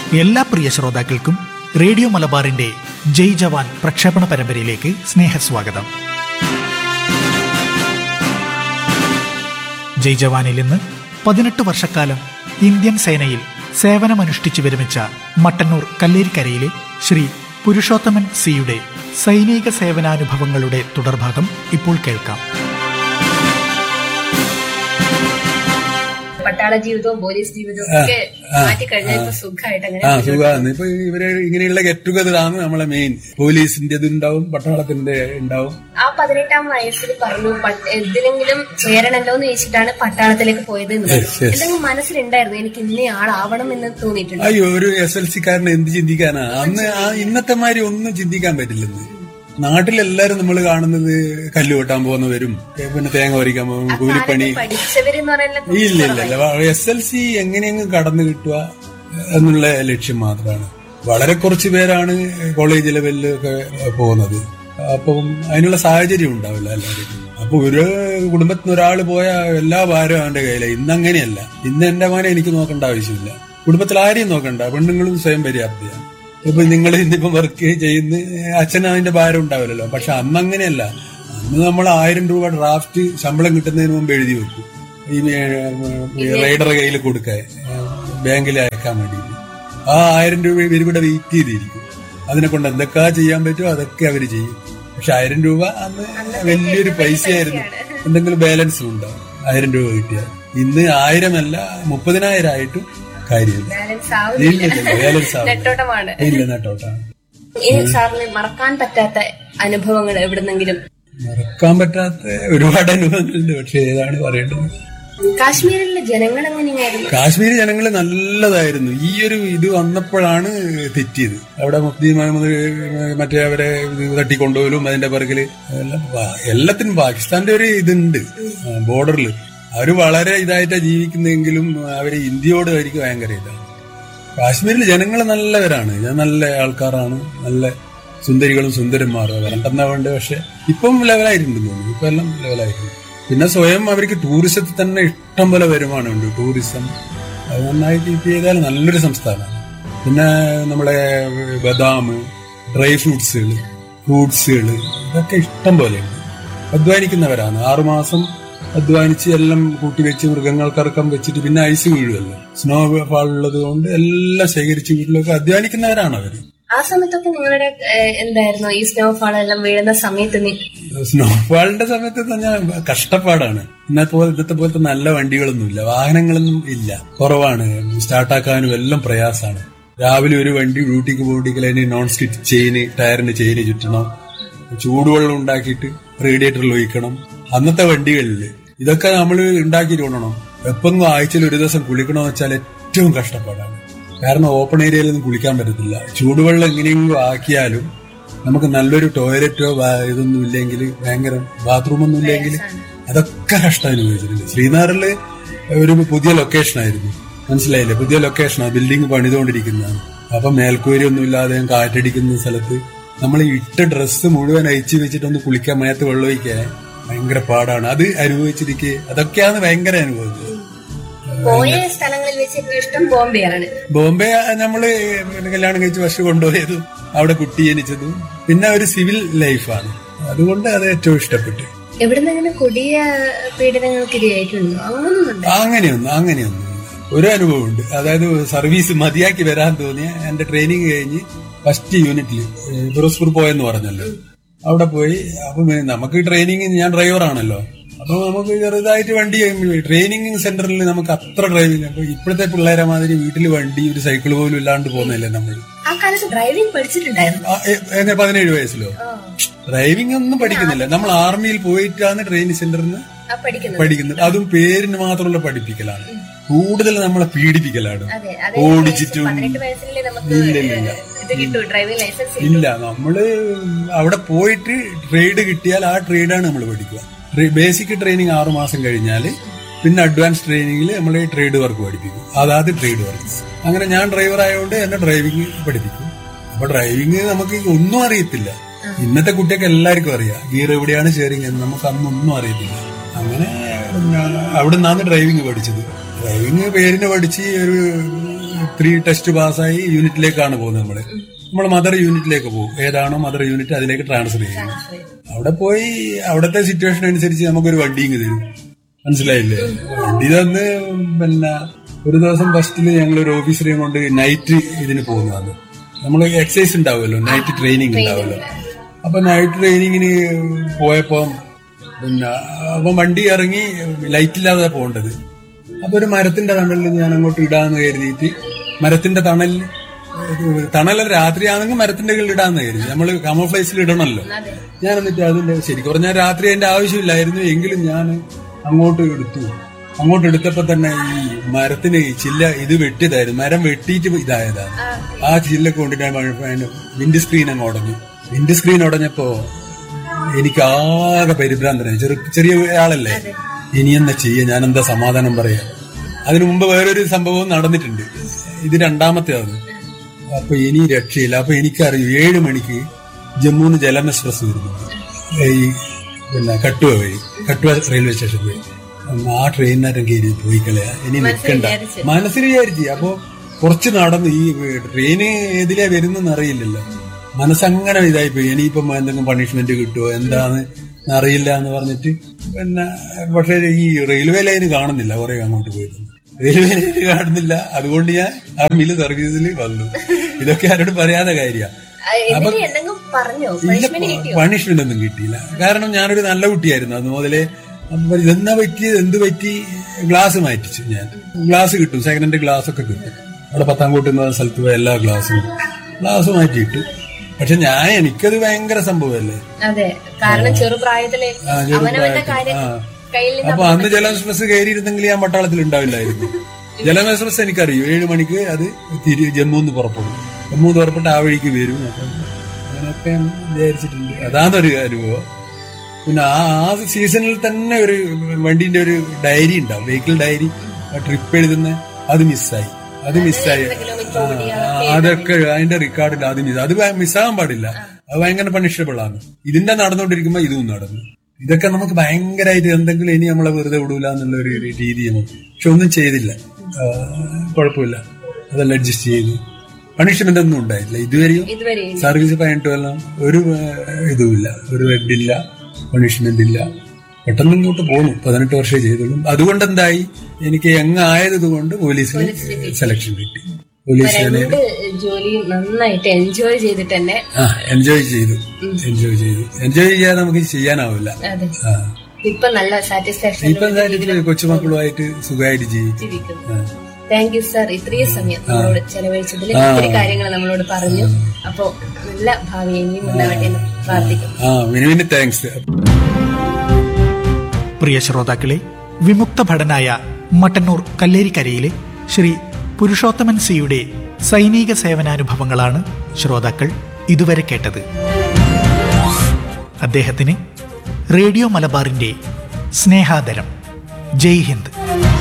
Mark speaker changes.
Speaker 1: എല്ലാ പ്രിയ ശ്രോതാക്കൾക്കും റേഡിയോ മലബാറിന്റെ ജയ് ജവാൻ പ്രക്ഷേപണ പരമ്പരയിലേക്ക് സ്നേഹസ്വാഗതം ജയ് ജവാനിൽ ഇന്ന് പതിനെട്ട് വർഷക്കാലം ഇന്ത്യൻ സേനയിൽ സേവനമനുഷ്ഠിച്ചു വിരമിച്ച മട്ടന്നൂർ കല്ലേരിക്കരയിലെ ശ്രീ പുരുഷോത്തമൻ സിയുടെ സൈനിക സേവനാനുഭവങ്ങളുടെ തുടർഭാഗം ഇപ്പോൾ കേൾക്കാം
Speaker 2: പട്ടാള ജീവിതവും പോലീസ് ജീവിതവും ഒക്കെ മാറ്റി കഴിഞ്ഞപ്പോ സുഖമായിട്ട് അങ്ങനെ
Speaker 3: ആ സുഖമാണ് ഇപ്പൊ ഇവര് ഇങ്ങനെയുള്ള ഗെറ്റ് ടുഗദർ ആണ് നമ്മളെ മെയിൻ പോലീസിന്റെ ഉണ്ടാവും പട്ടാളത്തിന്റെ ഉണ്ടാവും
Speaker 2: ആ പതിനെട്ടാം വയസ്സിൽ പറഞ്ഞു പട്ട് എന്തിനെങ്കിലും ചേരണല്ലോ എന്ന് ചോദിച്ചിട്ടാണ് പട്ടാളത്തിലേക്ക് പോയത് എന്ന് പറഞ്ഞു
Speaker 3: Yes, yes.
Speaker 2: എന്തെങ്കിലും മനസ്സിലുണ്ടായിരുന്നു എനിക്ക് ഇന്ന ആളാവണം എന്ന് തോന്നിയിട്ടുണ്ട്
Speaker 3: അയ്യോ ഒരു എസ് എൽ സിക്കാരന് എന്ത് ചിന്തിക്കാനാ അന്ന് ആ ഇന്നത്തെ മാതിരി ഒന്നും ചിന്തിക്കാൻ പറ്റില്ലെന്ന് നാട്ടിലെല്ലാരും നമ്മൾ കാണുന്നത് കല്ല് വെട്ടാൻ പോകുന്നവരും ഏ, പിന്നെ തേങ്ങ പറിക്കാൻ പോകും കൂലിപ്പണി
Speaker 2: പഠിച്ചവരെന്ന് പറയുന്നത്
Speaker 3: ഇല്ല ഇല്ല ഇല്ല എസ് എൽ സി എങ്ങനെയെങ്കിലും കടന്നു കിട്ടുക എന്നുള്ള ലക്ഷ്യം മാത്രമാണ് വളരെ കുറച്ച് പേരാണ് കോളേജ് ലെവലിലൊക്കെ പോകുന്നത് അപ്പം അതിനുള്ള സാഹചര്യം ഉണ്ടാവില്ല എല്ലാവർക്കും അപ്പൊ ഒരു കുടുംബത്തിൽ നിന്ന് ഒരാൾ പോയ എല്ലാ ഭാരവും അവന്റെ കയ്യില ഇന്ന് അങ്ങനെയല്ല ഇന്ന് എന്റെ മോനെ എനിക്ക് നോക്കേണ്ട ആവശ്യമില്ല കുടുംബത്തിൽ ആരെയും നോക്കണ്ട പെണ്ണുങ്ങളും സ്വയം പര്യാപ്തിയാണ് ഇപ്പൊ നിങ്ങൾ ഇന്നിപ്പോ വർക്ക് ചെയ്യുന്ന അച്ഛന് അതിന്റെ ഭാരം ഉണ്ടാവില്ലല്ലോ പക്ഷെ അന്ന് അങ്ങനെയല്ല അന്ന് നമ്മൾ ആയിരം രൂപ ഡ്രാഫ്റ്റ് ശമ്പളം കിട്ടുന്നതിന് മുമ്പ് എഴുതി വെക്കും ഈ റൈഡറെ കയ്യിൽ കൊടുക്കാൻ ബാങ്കിൽ അയക്കാൻ വേണ്ടി ആ ആയിരം രൂപ ഇവരിവിടെ വെയിറ്റ് ചെയ്തിരിക്കും അതിനെ കൊണ്ട് എന്തൊക്കെ ചെയ്യാൻ പറ്റുമോ അതൊക്കെ അവര് ചെയ്യും പക്ഷെ ആയിരം രൂപ അന്ന് വലിയൊരു പൈസയായിരുന്നു എന്തെങ്കിലും ബാലൻസ് ഉണ്ടാവും ആയിരം രൂപ കിട്ടിയാൽ ഇന്ന് ആയിരമല്ല മുപ്പതിനായിരം ആയിട്ടും കാര്യമില്ല
Speaker 2: ബാലൻസ്
Speaker 3: ഇല്ല ഇല്ല ബാലൻസ്
Speaker 2: ആവുന്നില്ല നെട്ടോട്ടമാണ്
Speaker 3: ഇല്ല നെട്ടോട്ടാണ്
Speaker 2: ഇനി സാറിന് മറക്കാൻ പറ്റാത്ത അനുഭവങ്ങൾ എവിടുന്നെങ്കിലും
Speaker 3: മറക്കാൻ പറ്റാത്ത ഒരുപാട് അനുഭവങ്ങളുണ്ട് പക്ഷെ ഏതാണ് പറയേണ്ടത്
Speaker 2: കാശ്മീരിലെ ജനങ്ങൾ എങ്ങനെയായിരുന്നു
Speaker 3: കാശ്മീർ ജനങ്ങൾ നല്ലതായിരുന്നു ഈ ഒരു ഇത് വന്നപ്പോഴാണ് തെറ്റിയത് അവിടെ മുഫ്തി മുഹമ്മദ് മറ്റേ അവരെ ഇത് തട്ടിക്കൊണ്ടുപോലും അതിന്റെ പിറകില് എല്ലാം പാ- എല്ലാത്തിനും പാകിസ്ഥാന്റെ ഒരു ഇതുണ്ട് ബോർഡറിൽ അവര് വളരെ ഇതായിട്ടാ ജീവിക്കുന്നെങ്കിലും അവര് ഇന്ത്യയോട് അവർക്ക് ഭയങ്കര ഇതാണ് കാശ്മീരിൽ ജനങ്ങൾ നല്ലവരാണ് ഞാൻ നല്ല ആൾക്കാരാണ് നല്ല സുന്ദരികളും സുന്ദരന്മാരും വരണ്ടെന്നാ വേണ്ട പക്ഷെ ഇപ്പം ലെവലായിട്ടുണ്ട് തോന്നുന്നു ഇപ്പം എല്ലാം ലെവലായിട്ടുണ്ട് പിന്നെ സ്വയം അവർക്ക് ടൂറിസത്തിൽ തന്നെ ഇഷ്ടം പോലെ വരുമാനമുണ്ട് ടൂറിസം അത് നന്നായി കീപ്പ് ചെയ്താൽ നല്ലൊരു സംസ്ഥാനമാണ് പിന്നെ നമ്മളെ ബദാം ഡ്രൈ ഫ്രൂട്ട്സുകൾ ഫ്രൂട്ട്സുകൾ ഇതൊക്കെ ഇഷ്ടം പോലെയുണ്ട് അധ്വാനിക്കുന്നവരാണ് ആറുമാസം അധ്വാനിച്ച് എല്ലാം കൂട്ടിവെച്ച് മൃഗങ്ങൾക്കിറക്കം വെച്ചിട്ട് പിന്നെ ഐസ് വീഴുമല്ലോ സ്നോ ഫാൾ ഉള്ളത് കൊണ്ട് എല്ലാം ശേഖരിച്ച് വീട്ടിലൊക്കെ അധ്വാനിക്കുന്നവരാണ് അവര്
Speaker 2: ആ സമയത്തൊക്കെ നിങ്ങളുടെ ഏഹ്, എന്തായിരുന്നു ഈ സ്നോഫാൾ എല്ലാം വീഴുന്ന സമയത്ത് നി-
Speaker 3: സ്നോഫാളിന്റെ സമയത്ത് തന്നെ കഷ്ടപ്പാടാണ് ഇന്നത്തെ പോലെ ഇന്നത്തെ പോലത്തെ നല്ല വണ്ടികളൊന്നുമില്ല വാഹനങ്ങളൊന്നും ഇല്ല കുറവാണ് സ്റ്റാർട്ടാക്കാനും എല്ലാം പ്രയാസമാണ് രാവിലെ ഒരു വണ്ടി ഡ്യൂട്ടിക്ക് പോകണമെങ്കിൽ അതിന് നോൺ സ്റ്റിച്ച് ചെയിന് ടയറിന് ചെയിന് ചുറ്റണം ചൂടുവെള്ളം ഉണ്ടാക്കിയിട്ട് റേഡിയേറ്ററിൽ ഒഴിക്കണം അന്നത്തെ വണ്ടികളിൽ ഇതൊക്കെ നമ്മൾ ഉണ്ടാക്കിയിട്ട് കൊണ്ടണം എപ്പെങ്കിലും ആഴ്ചയിൽ ഒരു ദിവസം കുളിക്കണമെന്ന് വെച്ചാൽ ഏറ്റവും കഷ്ടപ്പാടാണ് കാരണം ഓപ്പൺ ഏരിയയിലൊന്നും കുളിക്കാൻ പറ്റത്തില്ല ചൂടുവെള്ളം എങ്ങനെയെങ്കിലും ആക്കിയാലും നമുക്ക് നല്ലൊരു ടോയ്ലറ്റോ ബാ- ഇതൊന്നും ഇല്ലെങ്കിൽ ഭയങ്കര ബാത്റൂം ഒന്നും ഇല്ലെങ്കിൽ അതൊക്കെ കഷ്ടം അനുഭവിച്ചിട്ടുണ്ട് ശ്രീനഗറില് ഒരു പുതിയ ലൊക്കേഷൻ ആയിരുന്നു മനസ്സിലായില്ലേ പുതിയ ലൊക്കേഷനാണ് ബിൽഡിംഗ് പണിതുകൊണ്ടിരിക്കുന്നതാണ് അപ്പൊ മേൽക്കൂരി ഒന്നും ഇല്ലാതെ കാറ്റടിക്കുന്ന സ്ഥലത്ത് നമ്മൾ ഇട്ട ഡ്രസ്സ് മുഴുവൻ അയച്ചു വെച്ചിട്ടൊന്ന് കുളിക്കാൻ മേത്ത് വെള്ളം ഒഴിക്കാൻ ഭയങ്കര പാടാണ് അത് അനുഭവിച്ചിരിക്കെ അതൊക്കെയാണ് ഭയങ്കര അനുഭവം
Speaker 2: പോയ സ്ഥലങ്ങളിൽ വെച്ച് ഏറ്റവും ഇഷ്ടം ബോംബെയാണ്
Speaker 3: ബോംബെ നമ്മള് പിന്നെ കല്യാണം കഴിച്ച് വർഷം കൊണ്ടുപോയതും അവിടെ കുട്ടി ജനിച്ചതും പിന്നെ ഒരു സിവിൽ ലൈഫാണ് അതുകൊണ്ട് അത് ഏറ്റവും ഇഷ്ടപ്പെട്ടു
Speaker 2: എവിടുന്നെങ്കിലും കൊടിയ പീഡനങ്ങൾക്ക് ഇരയായിട്ടുണ്ടോ അങ്ങനൊന്നുണ്ട്
Speaker 3: അങ്ങനെയൊന്നും അങ്ങനെയൊന്നും ഒരു അനുഭവമുണ്ട് അതായത് സർവീസ് മതിയാക്കി വരാൻ തോന്നിയ എന്റെ ട്രെയിനിങ് കഴിഞ്ഞ് ഫസ്റ്റ് യൂണിറ്റിൽ ഫിറോസ്പൂർ പോയെന്ന് പറഞ്ഞല്ലോ അവിടെ പോയി അപ്പൊ പിന്നെ നമുക്ക് ട്രെയിനിങ് ഞാൻ ഡ്രൈവറാണല്ലോ അപ്പൊ നമുക്ക് ചെറുതായിട്ട് വണ്ടി ട്രെയിനിങ് സെന്ററിൽ നമുക്ക് അത്ര ഡ്രൈവിംഗ് അപ്പൊ ഇപ്പോഴത്തെ പിള്ളേരെ മാതിരി വീട്ടിൽ വണ്ടി ഒരു സൈക്കിൾ പോലും ഇല്ലാണ്ട് പോകുന്നില്ലേ നമ്മൾ
Speaker 2: ആ കാലത്ത് ഡ്രൈവിംഗ് പഠിച്ചിട്ടുണ്ടായിരുന്നു
Speaker 3: ആ, എ- എങ്ങനെ പതിനേഴ് വയസ്സിലോ ഡ്രൈവിംഗ് ഒന്നും പഠിക്കുന്നില്ല നമ്മൾ ആർമിയിൽ പോയിട്ടാണ് ട്രെയിനിങ് സെന്ററിൽ നിന്ന്
Speaker 2: ആ പഠിക്കുന്നത്
Speaker 3: പഠിക്കുന്നത് അതും പേരിന് മാത്രമുള്ള പഠിപ്പിക്കലാണ് കൂടുതൽ നമ്മളെ പീഡിപ്പിക്കലാണ്
Speaker 2: അതെ അതെ
Speaker 3: ഓടിച്ചിട്ടും
Speaker 2: പതിനെട്ട് വയസ്സിലല്ലേ നമുക്ക്
Speaker 3: ഇല്ല, ഇല്ല, ഇല്ല.
Speaker 2: ഇത് കിട്ടൂ ഡ്രൈവിംഗ് ലൈസൻസ്
Speaker 3: ഇല്ല നമ്മള് അവിടെ പോയിട്ട് ട്രേഡ് കിട്ടിയാൽ ആ ട്രേഡാണ് നമ്മൾ പഠിക്കുക ബേസിക് ട്രെയിനിങ് ആറു മാസം കഴിഞ്ഞാല് പിന്നെ അഡ്വാൻസ് ട്രെയിനിങ്ങിൽ നമ്മൾ ട്രേഡ് വർക്ക് പഠിപ്പിക്കും അതാത് ട്രേഡ് വർക്ക് അങ്ങനെ ഞാൻ ഡ്രൈവർ ആയതുകൊണ്ട് എന്നെ ഡ്രൈവിംഗ് പഠിപ്പിക്കും അപ്പൊ ഡ്രൈവിംഗ് നമുക്ക് ഒന്നും അറിയത്തില്ല ഇന്നത്തെ കുട്ടിയൊക്കെ എല്ലാവർക്കും അറിയാം ഗിയർ എവിടെയാണ് ഷെയറിംഗ് എന്ന് നമുക്ക് അന്നൊന്നും അറിയത്തില്ല അങ്ങനെ ഞാൻ അവിടെ നിന്നാണ് ഡ്രൈവിംഗ് പഠിച്ചത് ഡ്രൈവിംഗ് പേരിന് പഠിച്ച് ഒരു ത്രീ ടെസ്റ്റ് പാസ്സായി യൂണിറ്റിലേക്കാണ് പോകുന്നത് നമ്മള് നമ്മൾ മദർ യൂണിറ്റിലേക്ക് പോകും ഏതാണോ മദർ യൂണിറ്റ് അതിലേക്ക് ട്രാൻസ്ഫർ ചെയ്യും അവിടെ പോയി അവിടുത്തെ സിറ്റുവേഷൻ അനുസരിച്ച് നമുക്കൊരു വണ്ടിയും തരും മനസ്സിലായില്ലേ വണ്ടി തന്ന് പിന്നെ ഒരു ദിവസം ഫസ്റ്റില് ഞങ്ങൾ ഒരു ഓഫീസറെയും കൊണ്ട് നൈറ്റ് ഇതിന് പോകുന്നതാണ് നമ്മൾ എക്സസൈസ് ഉണ്ടാവുമല്ലോ നൈറ്റ് ട്രെയിനിങ് ഉണ്ടാവുമല്ലോ അപ്പൊ നൈറ്റ് ട്രെയിനിങ്ങിന് പോയപ്പോ പിന്നെ അപ്പൊ വണ്ടി ഇറങ്ങി ലൈറ്റ് ഇല്ലാതെ പോകേണ്ടത് അപ്പൊ ഒരു മരത്തിന്റെ തണലിൽ ഞാൻ അങ്ങോട്ട് ഇടാന്ന് കരുതിയിട്ട് മരത്തിന്റെ തണലിൽ തണൽ രാത്രിയാണെങ്കിൽ മരത്തിന്റെ കീഴിൽ ഇടാന്ന് കരുതി നമ്മള് കമോഫ്ലൈസിൽ ഇടണമല്ലോ ഞാൻ എന്നിട്ട് അതിന്റെ ശരിക്കും പറഞ്ഞാൽ രാത്രി അതിന്റെ ആവശ്യമില്ലായിരുന്നു എങ്കിലും ഞാൻ അങ്ങോട്ട് എടുത്തു അങ്ങോട്ട് എടുത്തപ്പോ തന്നെ ഈ മരത്തിന് ഈ ചില്ല ഇത് വെട്ടിയതായിരുന്നു മരം വെട്ടിയിട്ട് ഇതായതാണ് ആ ചില്ലൊക്കെ കൊണ്ടിട്ട് വിൻഡ് സ്ക്രീൻ അങ്ങ് ഉടഞ്ഞു വിൻഡ് സ്ക്രീൻ ഉടഞ്ഞപ്പോ എനിക്ക് ആകെ പരിഭ്രാന്തനായി ചെറു ചെറിയ ആളല്ലേ ഇനി എന്താ ചെയ്യ ഞാൻ എന്താ സമാധാനം പറയാ അതിനു മുമ്പ് വേറൊരു സംഭവം നടന്നിട്ടുണ്ട് ഇത് രണ്ടാമത്തേതാണ് അപ്പൊ ഇനി രക്ഷയില്ല അപ്പൊ എനിക്കറിയും ഏഴ് മണിക്ക് ജമ്മുന്ന് ജലം എക്സ്പ്രസ് വരുന്നുണ്ട് ഈ പിന്നെ കട്ടുവ വഴി കട്ടുവ റെയിൽവേ സ്റ്റേഷൻ വഴി അന്ന് ആ ട്രെയിനിനേരം കയറി പോയി കളയാ ഇനി നിൽക്കണ്ട മനസ്സിൽ വിചാരിച്ചു അപ്പൊ കുറച്ച് നടന്നു ഈ ട്രെയിന് ഏതിലാ വരുന്നെന്ന് അറിയില്ലല്ലോ മനസ്സങ്ങനെ ഇതായിപ്പോയി ഇനിയിപ്പം എന്തെങ്കിലും പണിഷ്മെന്റ് കിട്ടുമോ എന്താന്ന് അറിയില്ല എന്ന് പറഞ്ഞിട്ട് പിന്നെ പക്ഷേ ഈ റെയിൽവേ ലൈന് കാണുന്നില്ല കുറെ അങ്ങോട്ട് പോയിട്ട് റെയിൽവേ ലൈന് കാണുന്നില്ല അതുകൊണ്ട് ഞാൻ ആ മില് സർവീസിൽ വന്നു ഇതൊക്കെ ആരോട് പറയാത്ത കാര്യമാണ്
Speaker 2: ആ, എന്നിട്ട് എന്തെങ്കിലും പറഞ്ഞോ പണിഷ്മെന്റ് കിട്ടിയോ
Speaker 3: പണിഷ്മെന്റ് ഒന്നും കിട്ടിയില്ല കാരണം ഞാനൊരു നല്ല കുട്ടിയായിരുന്നു അത് മുതലേ അപ്പൊ ഇതെന്നാ പറ്റിയത് എന്ത് പറ്റി ഗ്ലാസ് മാറ്റിച്ചു ഞാൻ ഗ്ലാസ് കിട്ടും സെക്കൻഡ് ഹാൻഡ് ഗ്ലാസ് ഒക്കെ കിട്ടും അവിടെ പത്താംകോട്ട് എന്ന സ്ഥലത്ത് പോയ എല്ലാ ഗ്ലാസും ഗ്ലാസ് മാറ്റിയിട്ടു പക്ഷെ ഞാൻ എനിക്കത് ഭയങ്കര സംഭവമല്ലേ
Speaker 2: അതെ കാരണം ചെറുപ്രായത്തില്
Speaker 3: ആ, ചെറു
Speaker 2: അവനവന്റെ
Speaker 3: പ്രായത്തിൽ.
Speaker 2: കാര്യം
Speaker 3: ആ.
Speaker 2: കയ്യിൽ നിന്ന്
Speaker 3: അപ്പൊ അന്ന് ജല എക്സ്പ്രസ് കയറിയിരുന്നെങ്കിൽ ഞാൻ പട്ടാളത്തിൽ ഉണ്ടാവില്ലായിരുന്നു ജലം എക്സ്പ്രസ് എനിക്കറിയും ഏഴ് മണിക്ക് അത് തിരി ജമ്മുന്ന് പുറപ്പെടും ജമ്മു പുറപ്പെട്ട് ആ വഴിക്ക് വരും അപ്പം അങ്ങനെയൊക്കെ വിചാരിച്ചിട്ടുണ്ട് അതാണൊരു അനുഭവം പിന്നെ ആ ആ സീസണിൽ തന്നെ ഒരു വണ്ടിന്റെ ഒരു ഡയറി ഉണ്ടാവും വെഹിക്കിൾ ഡയറി ട്രിപ്പ് എഴുതുന്ന അത് മിസ്സായി അത് മിസ്സായി
Speaker 2: കിലോമീറ്റർ
Speaker 3: ആ,
Speaker 2: ഓടിയ
Speaker 3: ആ, അതൊക്കെ അതിന്റെ റെക്കോർഡിൽ അത് മിസ് അത് മിസ്സാകാൻ പാടില്ല അത് ഭയങ്കര പണിഷബിൾ ആണ് ഇതിന്റെ നടന്നുകൊണ്ടിരിക്കുമ്പോ ഇതും നടന്നു ഇതൊക്കെ നമുക്ക് ഭയങ്കരമായിട്ട് എന്തെങ്കിലും ഇനി നമ്മളെ വെറുതെ വിടൂല എന്നുള്ള ഒരു ഒരു രീതിയാണ് പക്ഷെ ഒന്നും ചെയ്തില്ല ആ, കുഴപ്പമില്ല അതെല്ലാം അഡ്ജസ്റ്റ് ചെയ്തു പണിഷ്മെന്റ് ഒന്നും ഉണ്ടായില്ല ഇതുവരെയും
Speaker 2: ഇതുവരെ
Speaker 3: സർവീസ് പതിനെട്ട് കൊല്ലം ഒരു ഏഹ്, ഇതുമില്ല ഒരു റെഡില്ല പണിഷ്മെന്റ് ഇല്ല പെട്ടെന്ന് ഇങ്ങോട്ട് പോന്നു പതിനെട്ട് വർഷമേ ചെയ്തുള്ളൂ അതുകൊണ്ട് എന്തായി എനിക്ക് യങ് ആയത് കൊണ്ട് പോലീസിൽ സെലക്ഷൻ കിട്ടി പോലീസ് സേനയിൽ
Speaker 2: രണ്ട് ജോലിയും നന്നായിട്ട് എൻജോയ് ചെയ്തിട്ട് തന്നെ
Speaker 3: ആ എൻജോയ് ചെയ്തു എൻജോയ് ചെയ്തു എൻജോയ് ചെയ്യാതെ നമുക്ക് ചെയ്യാനാവില്ല
Speaker 2: അതെ
Speaker 3: ആ
Speaker 2: ഇപ്പൊ നല്ല സാറ്റിസ്ഫാക്ഷൻ
Speaker 3: ഇപ്പൊ എന്തായാലും കൊച്ചുമക്കളുമായിട്ട് സുഖമായിട്ട് ജീവിക്കും
Speaker 2: ജീവിക്കുന്നു താങ്ക് യു സർ ഇത്രയും സമയം നമ്മളോട് ചെലവഴിച്ചതിൽ ഒത്തിരി കാര്യങ്ങൾ നമ്മളോട് പറഞ്ഞു അപ്പോ നല്ല ഭാവി ഇനിയും ഉണ്ടാവട്ടെ എന്ന് പ്രാർത്ഥിക്കുന്നു
Speaker 3: ആ മിനി മിനി താങ്ക്സ്
Speaker 1: പ്രിയ ശ്രോതാക്കളെ വിമുക്ത ഭടനായ മട്ടന്നൂർ കല്ലേരിക്കരയിലെ ശ്രീ പുരുഷോത്തമൻ സിയുടെ സൈനിക സേവനാനുഭവങ്ങളാണ് ശ്രോതാക്കൾ ഇതുവരെ കേട്ടത് അദ്ദേഹത്തിന് റേഡിയോ മലബാറിന്റെ സ്നേഹാദരം ജയ് ഹിന്ദ്